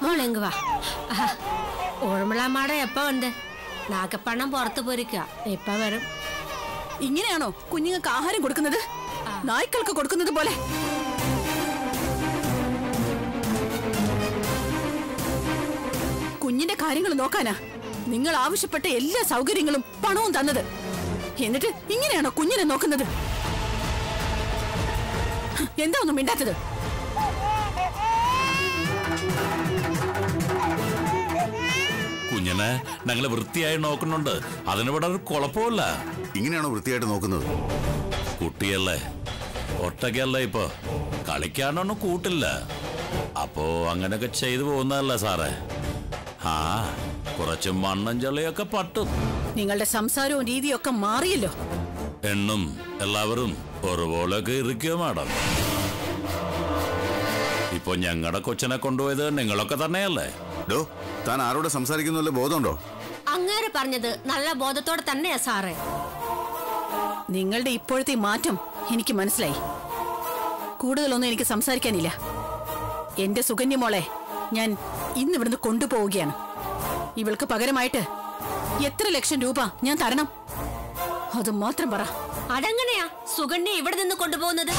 മോളെങ്ക് വാ ഊഴമിളാമാടെ എപ്പോ ഉണ്ട് നാഗപ്പണം പുറത്ത് പൊരിക്കുക ഇപ്പൊ വരും ഇങ്ങനെയാണോ കുഞ്ഞുങ്ങൾക്ക് ആഹാരം കൊടുക്കുന്നത് നായ്ക്കൾക്ക് കൊടുക്കുന്നത് പോലെ കുഞ്ഞിന്റെ കാര്യങ്ങൾ നോക്കാനാ നിങ്ങൾ ആവശ്യപ്പെട്ട എല്ലാ സൗകര്യങ്ങളും പണവും തന്നത് എന്നിട്ട് ഇങ്ങനെയാണോ കുഞ്ഞിനെ നോക്കുന്നത് എന്താ ഒന്നും മിണ്ടാത്തത് കുഞ്ഞിനെ ഞങ്ങൾ വൃത്തിയായി നോക്കുന്നുണ്ട് അതിനിവിടെ ഒരു കുഴപ്പമില്ല ഇങ്ങനെയാണോ വൃത്തിയായിട്ട് നോക്കുന്നത് കുട്ടിയല്ലേ ഒറ്റയ്ക്കല്ല ഇപ്പൊ കളിക്കാനൊന്നും കൂട്ടില്ല അപ്പോ അങ്ങനെയൊക്കെ ചെയ്തു പോകുന്നതല്ല സാറേ ആ കുറച്ച് മണ്ണും ചെളിയൊക്കെ പട്ടും നിങ്ങളുടെ സംസാരവും രീതിയും ഒക്കെ മാറിയല്ലോ എണ്ണും എല്ലാവരും ഒരുപോലെയൊക്കെ ഇരിക്കുക മാഡം ഇപ്പൊ ഞങ്ങളുടെ കൊച്ചിനെ കൊണ്ടുപോയത് നിങ്ങളൊക്കെ തന്നെയല്ലേ ഡോ താൻ ആരോട് സംസാരിക്കുന്നല്ലോ ബോധമുണ്ടോ അങ്ങേര് പറഞ്ഞത് നല്ല ബോധത്തോടെ തന്നെയാ സാറേ നിങ്ങളുടെ ഇപ്പോഴത്തെ ഈ മാറ്റം എനിക്ക് മനസ്സിലായി കൂടുതലൊന്നും എനിക്ക് സംസാരിക്കാനില്ല എന്റെ സുകന്യ മോളെ ഞാൻ ഇന്ന് ഇവിടുന്ന് കൊണ്ടുപോവുകയാണ് ഇവൾക്ക് പകരമായിട്ട് എത്ര ലക്ഷം രൂപ ഞാൻ തരണം അത് മാത്രം പറ അതെങ്ങനെയാ സുഗന്യെ ഇവിടെ നിന്ന് കൊണ്ടുപോകുന്നത്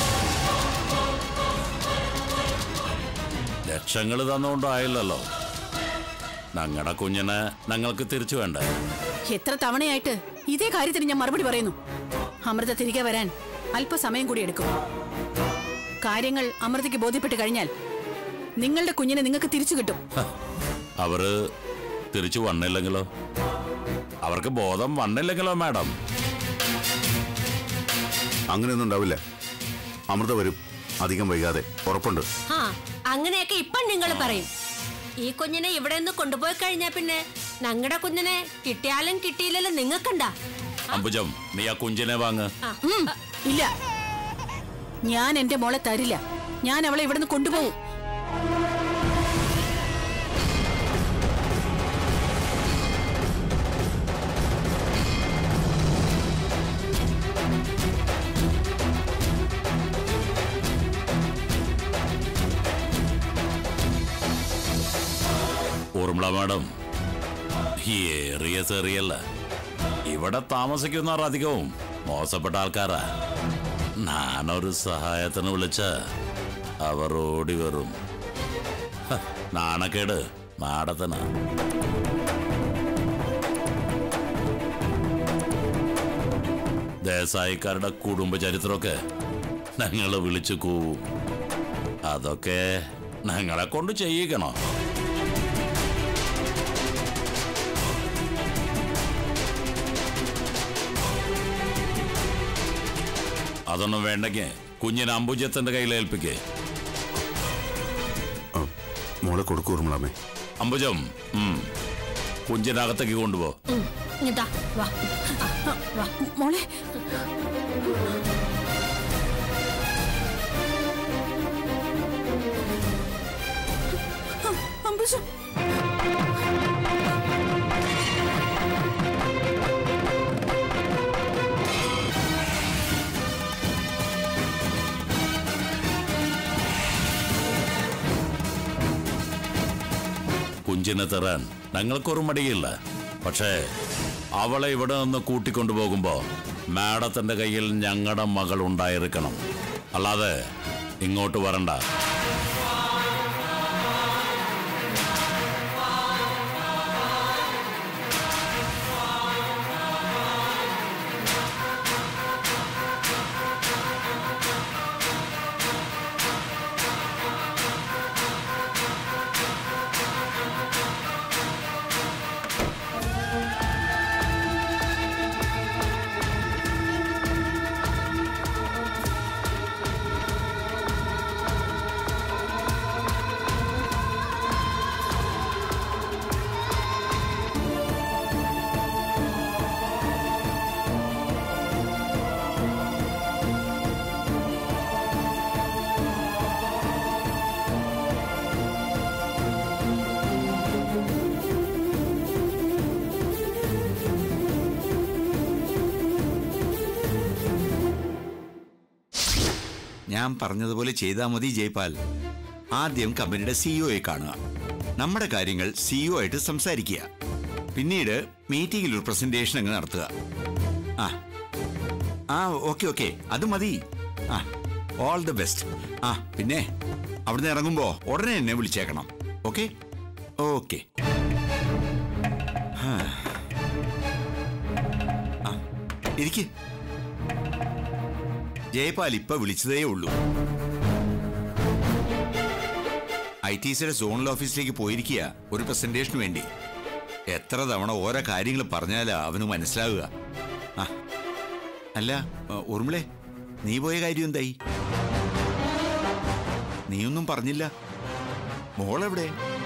ലക്ഷങ്ങൾ തന്നുകൊണ്ടായില്ലല്ലോ ഞങ്ങളുടെ കുഞ്ഞിനെ ഞങ്ങൾക്ക് തിരിച്ചു വേണ്ടേ എത്ര തവണയായിട്ട് ഇതേ കാര്യത്തിന് ഞാൻ മറുപടി പറയുന്നു അമൃത തിരികെ വരാൻ അല്പസമയം കൂടി എടുക്കും കാര്യങ്ങൾ അമൃതയ്ക്ക് ബോധ്യപ്പെട്ട് കഴിഞ്ഞാൽ നിങ്ങളുടെ കുഞ്ഞിനെ നിങ്ങൾക്ക് തിരിച്ചു കിട്ടും ഹ, അവര് തിരിച്ചു വന്നില്ലെങ്കിലോ അവർക്ക് ബോധം വന്നില്ലെങ്കിലോ മാഡം അങ്ങനെയൊന്നും ഉണ്ടാവില്ല അമൃത വരും അധികം വൈകാതെ ഉറപ്പുണ്ട് ആ അങ്ങനെയൊക്കെ ഇപ്പം നിങ്ങൾ പറയും ഈ കുഞ്ഞിനെ ഇവിടെ നിന്ന് കൊണ്ടുപോയി കഴിഞ്ഞാ പിന്നെ ഞങ്ങളുടെ കുഞ്ഞിനെ കിട്ടിയാലും കിട്ടിയില്ലല്ലോ നിങ്ങൾക്കുണ്ടാ അംബുജം നീ ആ കുഞ്ചിനെ വാങ്ങ് ഉം, ഇല്ല ഞാൻ എന്റെ മോളെ തരില്ല ഞാൻ അവളെ ഇവിടുന്ന് കൊണ്ടുപോകും ഊർമിള മാഡം ഈ ഏറിയ ചെറിയല്ല ഇവിടെ താമസിക്കുന്നവർ അധികവും മോശപ്പെട്ട ആൾക്കാരാ ഞാനൊരു സഹായത്തിന് വിളിച്ച അവർ ഓടി വരും ഹ, നാണക്കേട് മാടത്തനാ ദേശായിക്കാരുടെ കുടുംബ ചരിത്രമൊക്കെ ഞങ്ങൾ വിളിച്ചു കൂവും അതൊക്കെ ഞങ്ങളെ കൊണ്ട് ചെയ്യിക്കണോ അതൊന്നും വേണ്ടെങ്കിൽ കുഞ്ഞിനെ അംബുജത്തിന്റെ കയ്യിൽ ഏൽപ്പിക്കേ ആ, മോളെ കൊടുക്കൂർമ്മളാമേ അംബുജം ഉം. കുഞ്ഞിനകത്തേക്ക് കൊണ്ടുപോ ഉം, ഇതാ വാ ആ, വാ മോളെ അംബുജം കുഞ്ചിനെ തരാൻ ഞങ്ങൾക്കൊരു മടിയില്ല പക്ഷേ അവളെ ഇവിടെ നിന്ന് കൂട്ടിക്കൊണ്ടുപോകുമ്പോ മാഡത്തിന്റെ കയ്യിൽ ഞങ്ങളുടെ മകൾ ഉണ്ടായിരിക്കണം അല്ലാതെ ഇങ്ങോട്ട് വരണ്ട ഞാൻ പറഞ്ഞതുപോലെ ചെയ്താൽ മതി ജയ്പാൽ ആദ്യം കമ്പനിയുടെ സിഇഒയെ കാണുക നമ്മുടെ കാര്യങ്ങൾ സിഇഒ ആയിട്ട് സംസാരിക്കുക പിന്നീട് മീറ്റിംഗിൽ ഒരു പ്രസന്റേഷൻ അങ്ങ് നടത്തുക ആ ആ ഓക്കെ ഓക്കെ അത് മതി ആ ഓൾ ദ ബെസ്റ്റ് ആ പിന്നെ അവിടുന്ന് ഇറങ്ങുമ്പോ ഉടനെ എന്നെ വിളിച്ചേക്കണം ഓക്കെ ഓക്കെ ആ ഇരിക്ക് ജയപാൽ ഇപ്പൊ വിളിച്ചതേ ഉള്ളൂ ഐ ടി സിയുടെ സോണൽ ഓഫീസിലേക്ക് പോയിരിക്കുക ഒരു പ്രസന്റേഷന് വേണ്ടി എത്ര തവണ ഓരോ കാര്യങ്ങൾ പറഞ്ഞാലാ അവന് മനസ്സിലാവുക ആ അല്ല ആ, ഉറുമിളെ നീ പോയ കാര്യം എന്തായി നീയൊന്നും പറഞ്ഞില്ല മോളെവിടെ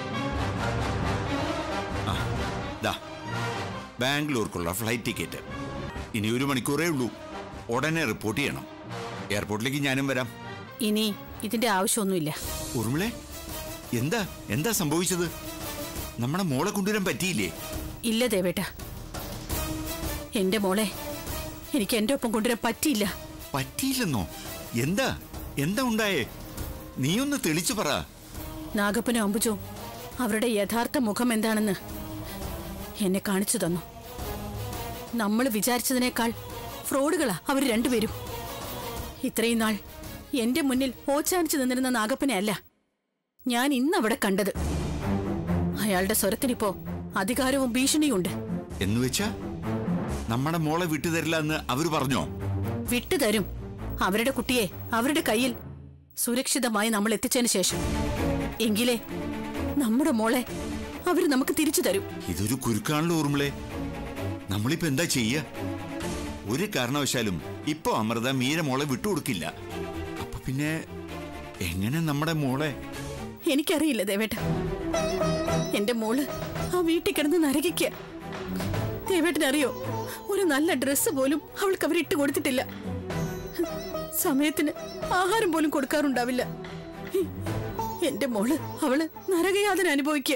ആ ദാ ബാംഗ്ലൂർക്കുള്ള ഫ്ലൈറ്റ് ടിക്കറ്റ് ഇനി ഒരു മണിക്കൂറേ ഉള്ളൂ ഉടനെ റിപ്പോർട്ട് ചെയ്യണം എയർപോർട്ടിലേക്ക് ഞാനും വരാം ഇനി ഇതിന്റെ ആവശ്യമൊന്നുമില്ല ഉറുമിളെ എന്താ എന്താ സംഭവിച്ചത് നമ്മുടെ മോളെ കൊണ്ടുവരാൻ പറ്റിയില്ലേ ഇല്ല ദേവേട്ട എന്റെ മോളെ എനിക്ക് എന്റെ ഒപ്പം കൊണ്ടുവരാൻ പറ്റിയില്ല പറ്റിയില്ലെന്നോ എന്താ എന്താ ഉണ്ടായേ നീയൊന്ന് തെളിച്ചു പറ നാഗപ്പനും അമ്പുജോ അവരുടെ യഥാർത്ഥ മുഖം എന്താണെന്ന് എന്നെ കാണിച്ചു തന്നു നമ്മൾ വിചാരിച്ചതിനേക്കാൾ ഫ്രോഡുകളാ അവർ രണ്ടുപേരും ഇത്രയും നാൾ എന്റെ മുന്നിൽ ഓച്ചാനിച്ചു നിന്നിരുന്ന നാഗപ്പനെ അല്ല ഞാൻ ഇന്ന് അവിടെ കണ്ടത് അയാളുടെ സ്വരത്തിനിപ്പോ അധികാരവും ഭീഷണിയുണ്ട് എന്ന് വെച്ചാ നമ്മുടെ മോളെ വിട്ടുതരില്ല എന്ന് അവര് പറഞ്ഞോ വിട്ടുതരും അവരുടെ കുട്ടിയെ അവരുടെ കയ്യിൽ സുരക്ഷിതമായി നമ്മൾ എത്തിച്ചതിന് ശേഷം എങ്കിലേ നമ്മുടെ മോളെ അവര് നമുക്ക് തിരിച്ചു തരും ഇതൊരു കുരുക്കാണല്ലോ ഊർമിളെ നമ്മളിപ്പോ എന്താ ചെയ്യ ഒരു കാരണവശാലും ഇപ്പൊ അമൃത മീര മോളെ വിട്ടുകൊടുക്കില്ല അപ്പൊ പിന്നെ എങ്ങനെ നമ്മുടെ മോളെ എനിക്കറിയില്ല ദേവേട്ട എന്റെ മോള് ആ വീട്ടിൽ കിടന്ന് നരകിക്ക ദേവേട്ടനറിയോ ഒരു നല്ല ഡ്രസ്സ് പോലും അവൾക്ക് അവരിട്ട് കൊടുത്തിട്ടില്ല സമയത്തിന് ആഹാരം പോലും കൊടുക്കാറുണ്ടാവില്ല എന്റെ മോള് അവള് നരകയാതന അനുഭവിക്കുക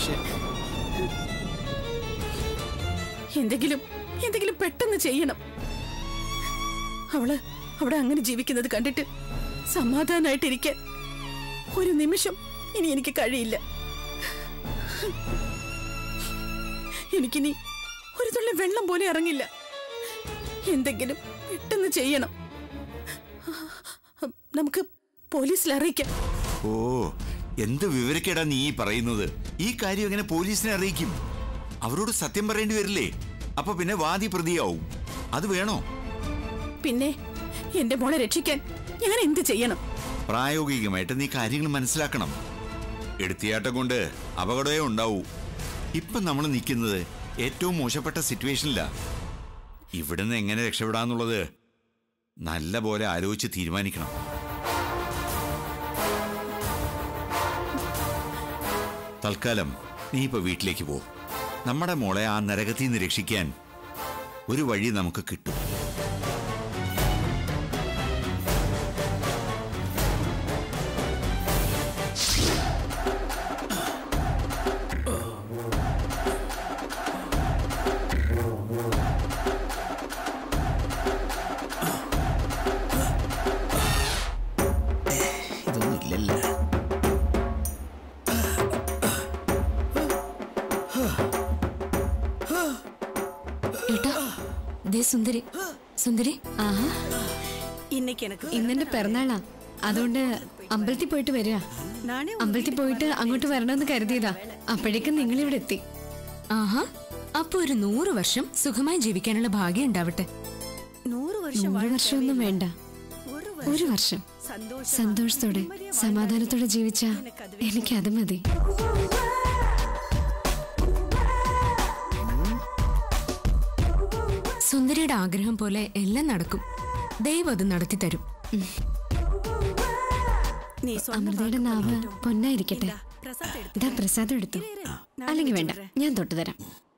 എന്തെങ്കിലും എന്തെങ്കിലും പെട്ടെന്ന് ചെയ്യണം അവള് അവിടെ അങ്ങനെ ജീവിക്കുന്നത് കണ്ടിട്ട് സമാധാനായിട്ടിരിക്കാൻ ഒരു നിമിഷം ഇനി എനിക്ക് കഴിയില്ല എനിക്കിനി ഒരു തുള്ളി വെള്ളം പോലെ ഇറങ്ങില്ല എന്തെങ്കിലും പെട്ടെന്ന് ചെയ്യണം നമുക്ക് പോലീസിൽ അറിയിക്കാം ഓ എന്ത് വിവരക്കേടാ നീ ഈ പറയുന്നത് ഈ കാര്യം എങ്ങനെ പോലീസിനെ അറിയിക്കും അവരോട് സത്യം പറയേണ്ടി വരില്ലേ അപ്പൊ പിന്നെ വാദി പ്രതിയാവും അത് വേണോ പിന്നെ എന്റെ മോളെ രക്ഷിക്കാൻ ഞാൻ എന്ത് ചെയ്യണം പ്രായോഗികമായിട്ട് നീ കാര്യങ്ങൾ മനസ്സിലാക്കണം എടുത്തിയാട്ടം കൊണ്ട് അപകടമേ ഉണ്ടാവൂ ഇപ്പൊ നമ്മൾ നിൽക്കുന്നത് ഏറ്റവും മോശപ്പെട്ട സിറ്റുവേഷനിലാ ഇവിടുന്ന് എങ്ങനെ രക്ഷപ്പെടാന്നുള്ളത് നല്ല പോലെ ആലോചിച്ച് തീരുമാനിക്കണം തൽക്കാലം നീ ഇപ്പൊ വീട്ടിലേക്ക് പോ നമ്മുടെ മോളെ ആ നരകത്തിൽ നിന്ന് രക്ഷിക്കാൻ ഒരു വഴി നമുക്ക് കിട്ടും ഇതൊന്നും ഇല്ലല്ലോ ഏട്ടാ ദേ സുന്ദരി സുന്ദരി ആഹാ இன்னைக்கு எனக்கு ഇന്നെന്റെ പിറന്നാളാ അതുകൊണ്ട് അമ്പലത്തിൽ പോയിട്ട് വരിക நானே അമ്പലത്തിൽ പോയിട്ട് അങ്ങോട്ട് വരണമെന്ന് കരുതിയതാ അപ്പോഴേക്കും നിങ്ങൾ ഇവിടെ എത്തി ആഹാ അപ്പൊ ഒരു നൂറ് വർഷം സുഖമായി ജീവിക്കാനുള്ള ഭാഗ്യം ഉണ്ടാവട്ടെ நூறு வருஷம் നൂറ് വർഷമൊന്നും വേണ്ട ஒரு ഒരു വർഷം சந்தோஷம் സന്തോഷത്തോടെ സമാധാനത്തോടെ ജീവിച്ച എനിക്ക് അത് മതി സുന്ദരിയുടെ ആഗ്രഹം പോലെ എല്ലാം നടക്കും ദൈവം അത് നടത്തി തരും நீ சொன்ன അമൃതയുടെ നാവ് പൊന്നായിരിക്കട്ടെ பிரசாத் எடுத்து ഇതാ പ്രസാദം എടുത്തു അല്ലെങ്കിൽ വേണ്ട ഞാൻ തൊട്ടു തരാം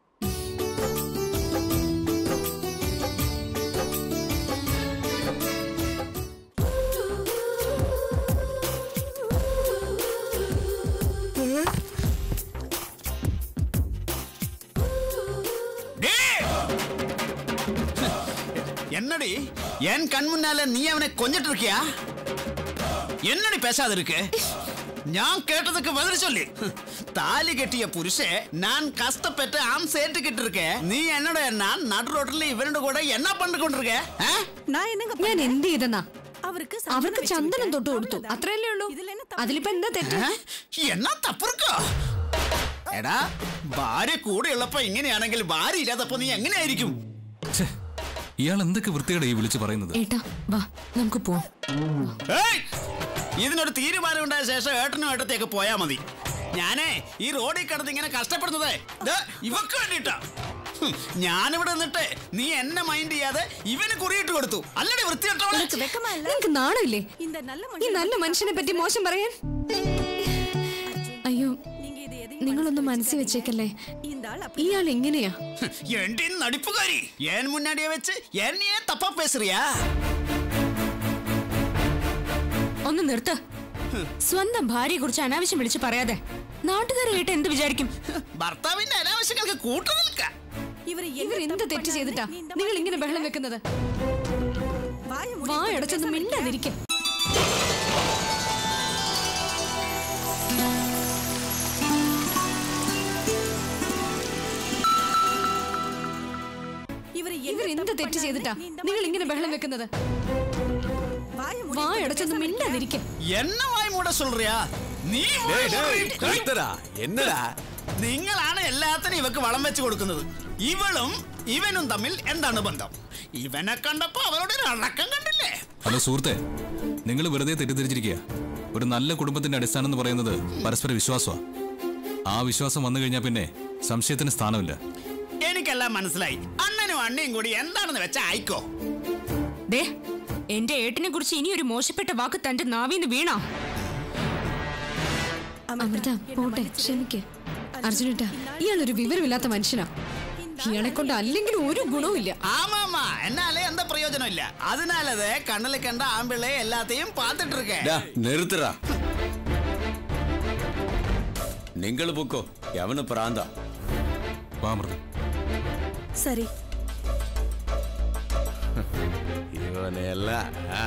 என்னடி என் கண் முன்னால நீ அவனை கொஞ்சிட்டு இருக்கியா என்னடி பேசாத இருக்கு ஞான் கேட்டதுக்கு பதில் சொல்லு தாலி கட்டிய புருஷே நான் கஷ்டப்பட்டு ஆம் சேர்த்துக்கிட்டு இருக்கேன் நீ என்னோட நான் நடு ரோட்டில் இவனோட கூட என்ன பண்ணி கொண்டிருக்க ஆ? நான் என்னங்க ഞാൻ பண்ணேன்? എന്ത് ചെയ്തെന്നാ அவருக்கு അവർക്ക് വെച്ച് ചന്ദനം விட்டேன். തൊട്ട് കൊടുത്തു அவ்வளவுதான். അത്രയല്ലേ ഉള്ളൂ இதுல என்ன தப்பு? അതിലിപ്പോ എന്താ തെറ്റ് ആ? എന്നാ തപ്പുറക്കോ എടാ ഭാര്യ കൂടെ ഉള്ളപ്പോ ഇങ്ങനെയാണെങ്കിൽ ഭാര്യ ഇല്ലാത്തപ്പോ നീ എങ്ങനെയായിരിക്കും ഛേ, ഇയാൾ എന്തൊക്കെ വൃത്തിയുടെ ഈ വിളിച്ചു പറയുന്നത് ഏട്ടാ വാ നമുക്ക് പോവാം ഏയ്! ഇതിനൊരു തീരുമാനം ഉണ്ടായ ശേഷം ഏട്ടനും ഏട്ടത്തേക്ക് പോയാ മതി ഞാനേ ഈ റോഡിൽ കിടന്ന് ഇങ്ങനെ കഷ്ടപ്പെടുന്നത് ദേ, ഇവക്ക് വേണ്ടിട്ടാ ഹും, ഞാനിവിടെ നിന്നിട്ട് നീ എന്നെ മൈൻഡ് ചെയ്യാതെ ഇവന് കുറിയിട്ട് കൊടുത്തു അല്ലടി വൃത്തികെട്ടവളെ உனக்கு வெக்கமா இல்ல നിനക്ക് നാണമില്ലേ இந்த நல்ல ഈ மனுஷனை നല്ല മനുഷ്യനെ പറ്റി മോശം പറയാൻ അയ്യോ நீங்க இது எதையும் നിങ്ങളൊന്ന് മനസ്സിൽ വെച്ചേക്കല്ലേ இந்த ஆள் அப்படி ഇയാൾ എങ്ങനെയാ എന്റെ നടിപ്പുകാരി ഏൻ മുന്നാടിയെ വെച്ച് എന്നെ തപ്പ പേசுறியா ഒന്ന് നിർത്ത് സ്വന്തം ഭാര്യയെ കുറിച്ച് അനാവശ്യം വിളിച്ച് പറയാതെ നാട്ടുകാരെ കേട്ട് എന്ത് വിചാരിക്കും ഭർത്താവിന്റെ അനാവശ്യങ്ങൾക്ക് കൂട്ടു നിൽക്ക இவர் ഇവർ എന്ത് തെറ്റ് ചെയ്തിട്ടാ നിങ്ങൾ ഇങ്ങനെ ബഹളം വെക്കുന്നത് വായടച്ചൊന്നും മിണ്ടാതിരിക്കെ இவர் ഇവർ എന്ത് തെറ്റ് ചെയ്തിട്ടാ നിങ്ങൾ ഇങ്ങനെ ബഹളം വെക്കുന്നത് വായടച്ചൊന്നും മിണ്ടാതിരിക്കെ എന്ന വായി മൂട சொல்றியா നീ വായ് മൂടിയിട്ട് എന്നടാ നിങ്ങളാണ് എല്ലാത്തിനും ഇവക്ക് വളം വെച്ച് കൊടുക്കുന്നത് ഇവളും ഇവനും തമ്മിൽ എന്താണ് ബന്ധം ഇവനെ കണ്ടപ്പോ അവളുടെ ഒരു അടക്കം കണ്ടില്ലേ ഹലോ സുഹൃത്തെ നിങ്ങൾ വെറുതെ തെറ്റിദ്ധരിച്ചിരിക്കുക ഒരു നല്ല കുടുംബത്തിന്റെ അടിസ്ഥാനം എന്ന് പറയുന്നത് പരസ്പര വിശ്വാസമാണ് ആ വിശ്വാസം വന്നു കഴിഞ്ഞാൽ പിന്നെ സംശയത്തിന് സ്ഥാനമില്ല എനിക്കെല്ലാം മനസ്സിലായി അണ്ണനും അണ്ണയും കൂടി എന്താണെന്ന് വെച്ചാ ആയിക്കോ ദേ എന്റെ ഏട്ടിനെ കുറിച്ച് ഇനി ഒരു മോശപ്പെട്ട വാക്ക് തന്റെ നാവിന്ന് വീണാ അമൃത പോട്ടെ ക്ഷമിക്ക് അർജുനേട്ടാ ഇയാളൊരു വിവരമില്ലാത്ത മനുഷ്യനാ ഇയാളെ കൊണ്ട് അല്ലെങ്കിലും ഒരു ഗുണവും ഇല്ല ஆமாமா என்னால எந்த பிரயோஜனம் இல்ல அதனாலதே கண்ணுல கண்ட ஆம்பிள்ளை எல்லாத்தையும் பார்த்துட்டு இருக்கேன் நிறுத்துறா നിങ്ങൾ പൊക്കോ യവന് പ്രാന്ത വാമൃത சரி ഇവനെയല്ല ആ,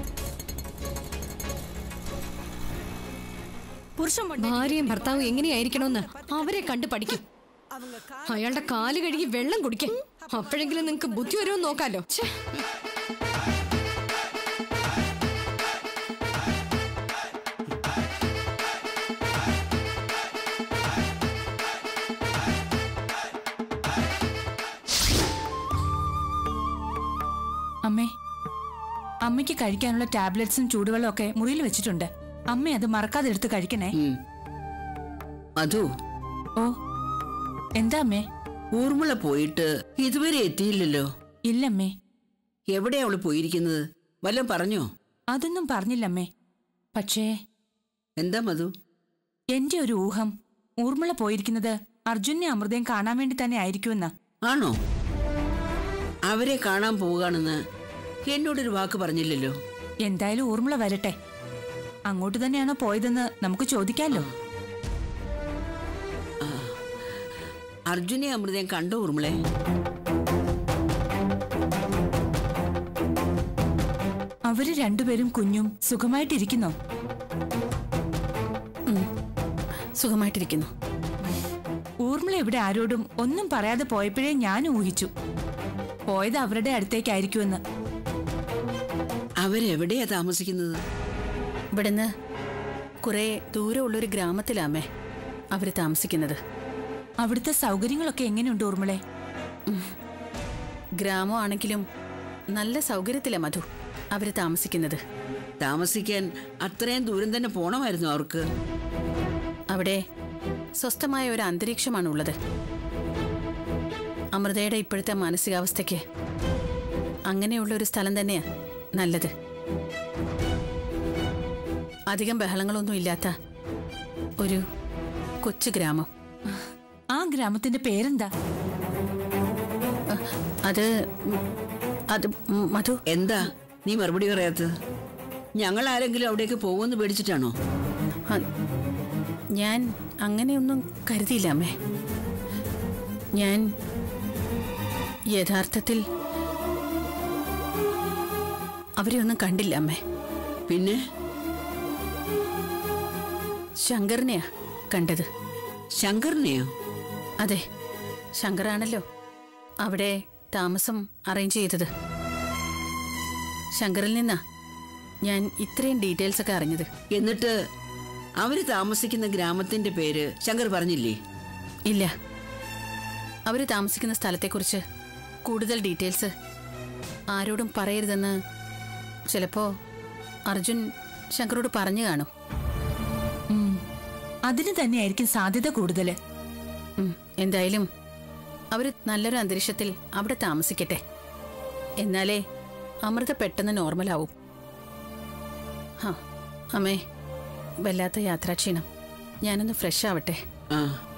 புருஷன் பொண்டாட்டி ഭാര്യയും ഭർത്താവും എങ്ങനെയായിരിക്കണമെന്ന് അവരെ കണ്ട് പഠിക്കും அவங்க கா- അയാളുടെ കാല് കഴുകി വെള്ളം കുടിക്കാൻ അപ്പോഴെങ്കിലും നിങ്ങക്ക് ബുദ്ധി വരുമോ നോക്കാലോ ഛെ. അമ്മേ അമ്മയ്ക്ക് കഴിക്കാനുള്ള ടാബ്ലറ്റ്സും ചൂടുവെള്ളം ഒക്കെ മുറിയിൽ വെച്ചിട്ടുണ്ട് അമ്മ അത് മറക്കാതെ എടുത്ത് കഴിക്കണേ മധു ഓ എന്താ അമ്മേ ഊർമിള പോയിട്ട് ഇതുവരെ എത്തിയില്ലല്ലോ ഇല്ലമ്മേ എവിടെയാ അവള് പോയിരിക്കുന്നത് വല്ലതും പറഞ്ഞോ അതൊന്നും പറഞ്ഞില്ലമ്മേ പക്ഷേ എന്താ മധു എന്റെ ഒരു ഊഹം ഊർമിള പോയിരിക്കുന്നത് അർജുനെ അമൃതയും കാണാൻ വേണ്ടി തന്നെ ആയിരിക്കുമെന്നാ ആണോ അവരെ കാണാൻ പോവുകയാണെന്ന് എന്നോടൊരു വാക്ക് പറഞ്ഞില്ലല്ലോ എന്തായാലും ഊർമിള വരട്ടെ അങ്ങോട്ട് തന്നെയാണോ പോയതെന്ന് നമുക്ക് ചോദിക്കാമല്ലോ അർജുനെ അമൃതയും കണ്ടോ ഊർമിളെ അവര് രണ്ടുപേരും കുഞ്ഞും സുഖമായിട്ടിരിക്കുന്നോ സുഖമായിട്ടിരിക്കുന്നു ഊർമിള ഇവിടെ ആരോടും ഒന്നും പറയാതെ പോയപ്പോഴേ ഞാൻ ഊഹിച്ചു പോയത് അവരുടെ അടുത്തേക്കായിരിക്കുമെന്ന് അവരെവിടെയാ താമസിക്കുന്നത് ഇവിടുന്ന് കുറെ ദൂരമുള്ളൊരു ഗ്രാമത്തിലാമേ അവര് താമസിക്കുന്നത് അവിടുത്തെ സൗകര്യങ്ങളൊക്കെ എങ്ങനെയുണ്ട് ഊർമിളെ ഗ്രാമമാണെങ്കിലും നല്ല സൗകര്യത്തിലാ മധു അവര് താമസിക്കുന്നത് താമസിക്കാൻ അത്രയും ദൂരം തന്നെ പോണമായിരുന്നു അവർക്ക് അവിടെ സ്വസ്ഥമായ ഒരു അന്തരീക്ഷമാണുള്ളത് അമൃതയുടെ ഇപ്പോഴത്തെ മാനസികാവസ്ഥയ്ക്ക് അങ്ങനെയുള്ള ഒരു സ്ഥലം തന്നെയാ നല്ലത് അധികം ബഹളങ്ങളൊന്നും ഇല്ലാത്ത ഒരു കൊച്ചു ഗ്രാമം ആ ഗ്രാമത്തിന്റെ പേരെന്താ അത് ഉം, അത് ഉം, മധു എന്താ നീ മറുപടി പറയാത്തത് ഞങ്ങൾ ആരെങ്കിലും അവിടേക്ക് പോകുമെന്ന് പേടിച്ചിട്ടാണോ ആ, ഞാൻ അങ്ങനെയൊന്നും കരുതിയില്ല അമ്മേ ഞാൻ യഥാർത്ഥത്തിൽ അവരെ ഒന്നും കണ്ടില്ല അമ്മേ പിന്നെ ശങ്കറിനെയാ കണ്ടത് ശങ്കറിനെയോ അതെ ശങ്കറാണല്ലോ അവിടെ താമസം അറേഞ്ച് ചെയ്തത് ശങ്കറിൽ നിന്നാ ഞാൻ ഇത്രയും ഡീറ്റെയിൽസ് ഒക്കെ അറിഞ്ഞത് എന്നിട്ട് അവര് താമസിക്കുന്ന ഗ്രാമത്തിന്റെ പേര് ശങ്കർ പറഞ്ഞില്ലേ ഇല്ല അവര് താമസിക്കുന്ന സ്ഥലത്തെക്കുറിച്ച് കൂടുതൽ ഡീറ്റെയിൽസ് ആരോടും പറയരുതെന്ന് ചിലപ്പോ അർജുൻ ശങ്കറോട് പറഞ്ഞു കാണും ഉം. അതിന് തന്നെയായിരിക്കും സാധ്യത കൂടുതല് ഉം, എന്തായാലും അവര് നല്ലൊരു അന്തരീക്ഷത്തിൽ അവിടെ താമസിക്കട്ടെ എന്നാലേ അമൃത പെട്ടെന്ന് നോർമലാവും ഹാ അമ്മേ വല്ലാത്ത യാത്രാക്ഷീണം ഞാനൊന്ന് ഫ്രഷ് ആവട്ടെ ആ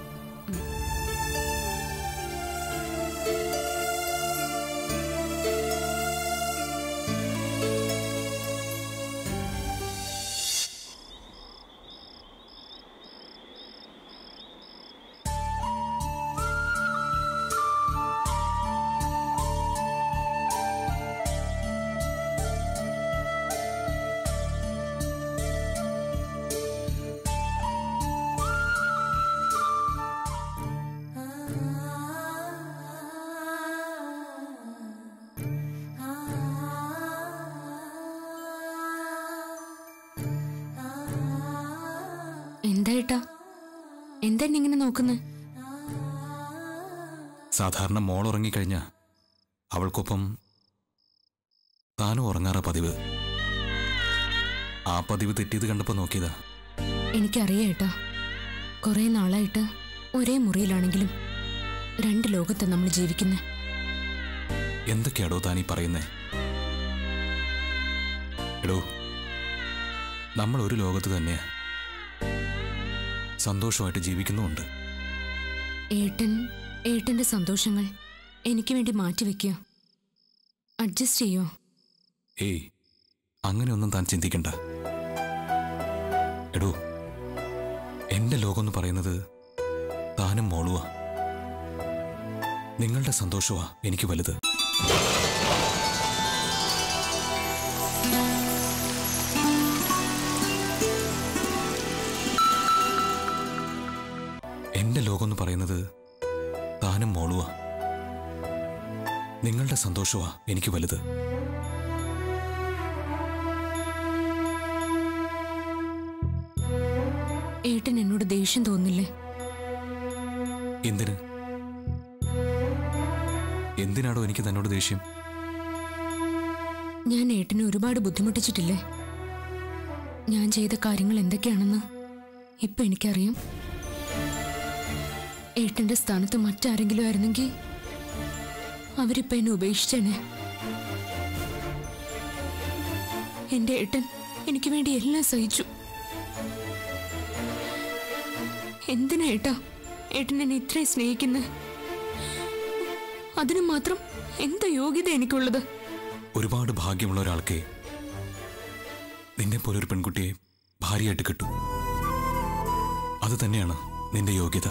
എന്താ ഏട്ടാ എന്താ എന്നെ ഇങ്ങനെ നോക്കുന്നത് സാധാരണ മോൾ ഉറങ്ങിക്കഴിഞ്ഞ അവൾക്കൊപ്പം താനും ഉറങ്ങാറ പതിവ് ആ പതിവ് തെറ്റിയത് കണ്ടപ്പോ നോക്കിയതാ എനിക്കറിയാം ഏട്ടാ കുറെ നാളായിട്ട് ഒരേ മുറിയിലാണെങ്കിലും രണ്ട് ലോകത്ത് നമ്മൾ ജീവിക്കുന്നത് എന്തൊക്കെയാടോ താനീ പറയുന്നേ എടോ നമ്മൾ ഒരു ലോകത്ത് തന്നെയാ സന്തോഷമായിട്ട് ജീവിക്കുന്നുമുണ്ട് ഏട്ടൻ ഏട്ടന്റെ സന്തോഷങ്ങൾ എനിക്ക് വേണ്ടി മാറ്റിവെക്കുക അഡ്ജസ്റ്റ് ചെയ്യോ ഏയ് അങ്ങനെയൊന്നും താൻ ചിന്തിക്കണ്ട എടോ എന്റെ ലോകം എന്ന് പറയുന്നത് താനും മോളുവാ നിങ്ങളുടെ സന്തോഷമാ എനിക്ക് വലുത് എന്റെ ലോകം എന്ന് പറയുന്നത് താനും മോളുവാ നിങ്ങളുടെ സന്തോഷമാ എനിക്ക് വലുത് ഏട്ടൻ എന്നോട് ദേഷ്യം തോന്നില്ലേ എന്തിന് എന്തിനാടോ എനിക്ക് തന്നോട് ദേഷ്യം ഞാൻ ഏട്ടനെ ഒരുപാട് ബുദ്ധിമുട്ടിച്ചിട്ടില്ലേ ഞാൻ ചെയ്ത കാര്യങ്ങൾ എന്തൊക്കെയാണെന്ന് ഇപ്പൊ എനിക്കറിയാം ഏട്ടന്റെ സ്ഥാനത്ത് മറ്റാരെങ്കിലും ആയിരുന്നെങ്കിൽ അവരിപ്പൊ എന്നെ ഉപേക്ഷിച്ചേനെ എന്റെ ഏട്ടൻ എനിക്ക് വേണ്ടി എല്ലാം സഹിച്ചു എന്തിനാ ഏട്ടാ ഏട്ടൻ എന്നെ ഇത്രയും സ്നേഹിക്കുന്നത് അതിന് മാത്രം എന്താ യോഗ്യത എനിക്കുള്ളത് ഒരുപാട് ഭാഗ്യമുള്ള ഒരാൾക്ക് നിന്നെ പോലെ ഒരു പെൺകുട്ടിയെ ഭാര്യയായിട്ട് കിട്ടും അത് തന്നെയാണ് നിന്റെ യോഗ്യത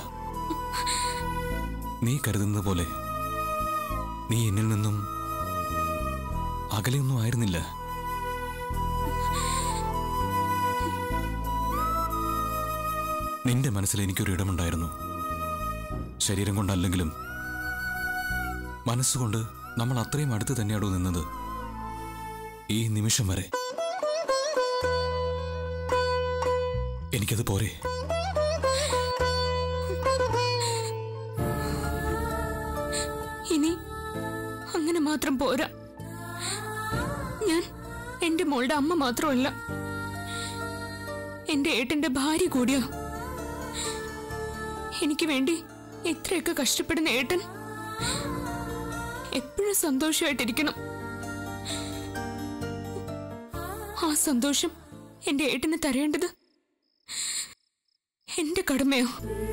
നീ കരുതുന്നത് പോലെ നീ എന്നിൽ നിന്നും അകലെയൊന്നും ആയിരുന്നില്ല നിന്റെ മനസ്സിൽ എനിക്കൊരു ഇടമുണ്ടായിരുന്നു ശരീരം കൊണ്ടല്ലെങ്കിലും മനസ്സുകൊണ്ട് നമ്മൾ അത്രയും അടുത്ത് തന്നെയാണോ നിന്നത് ഈ നിമിഷം വരെ എനിക്കത് പോരെ ഇനി അങ്ങനെ മാത്രം പോരാ ഞാൻ എന്റെ മോളുടെ അമ്മ മാത്രമല്ല എന്റെ ഏട്ടന്റെ ഭാര്യ കൂടിയാ എനിക്ക് വേണ്ടി ഇത്രയൊക്കെ കഷ്ടപ്പെടുന്ന ഏട്ടൻ എപ്പോഴും സന്തോഷമായിട്ടിരിക്കണം ആ സന്തോഷം എന്റെ ഏട്ടന് തരേണ്ടത് എന്റെ കടമയോ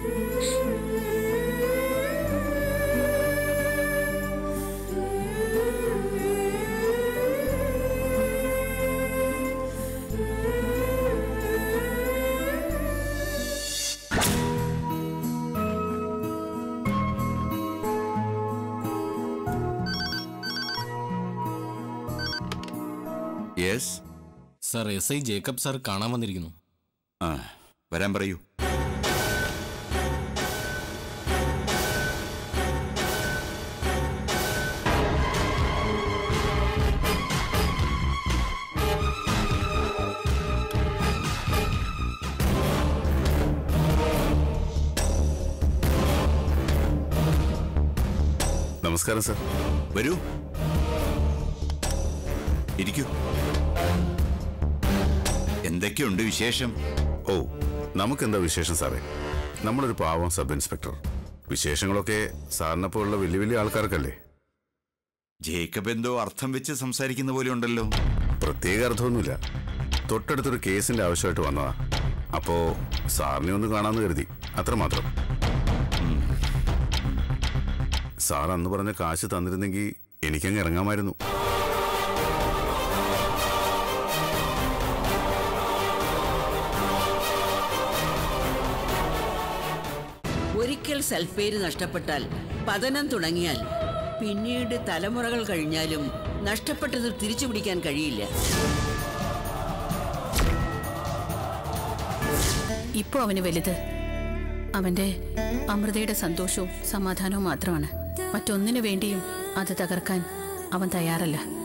yes sir S I Jacob sir കാണാൻ വന്നിരിക്കുന്നു ആ വരാൻ പറയൂ നമസ്കാരം സർ വരൂ ഇരിക്കൂ എന്തൊക്കെയുണ്ട് വിശേഷം ഓ നമുക്കെന്താ വിശേഷം സാറേ നമ്മളൊരു പാവം സബ് ഇൻസ്പെക്ടർ വിശേഷങ്ങളൊക്കെ സാറിനെ പോലുള്ള വലിയ വലിയ ആൾക്കാർക്കല്ലേ ജേക്കബ് എന്തോ അർത്ഥം വെച്ച് സംസാരിക്കുന്ന പോലെ ഉണ്ടല്ലോ പ്രത്യേക അർത്ഥമൊന്നുമില്ല തൊട്ടടുത്തൊരു കേസിന്റെ ആവശ്യമായിട്ട് വന്നതാ അപ്പോ സാറിനെ ഒന്ന് കാണാന്ന് കരുതി അത്രമാത്രം സാർ അന്ന് പറഞ്ഞ കാശ് തന്നിരുന്നെങ്കിൽ എനിക്കങ്ങ് ഇറങ്ങാമായിരുന്നു ഒരിക്കൽ സൽപ്പേര് നഷ്ടപ്പെട്ടാൽ പതനം തുടങ്ങിയാൽ പിന്നീട് തലമുറകൾ കഴിഞ്ഞാലും നഷ്ടപ്പെട്ടത് തിരിച്ചു പിടിക്കാൻ കഴിയില്ല ഇപ്പോ അവന് വലുത് അവന്റെ അമൃതയുടെ സന്തോഷവും സമാധാനവും മാത്രമാണ് മറ്റൊന്നിനു വേണ്ടിയും അത് തകർക്കാൻ അവൻ തയ്യാറല്ല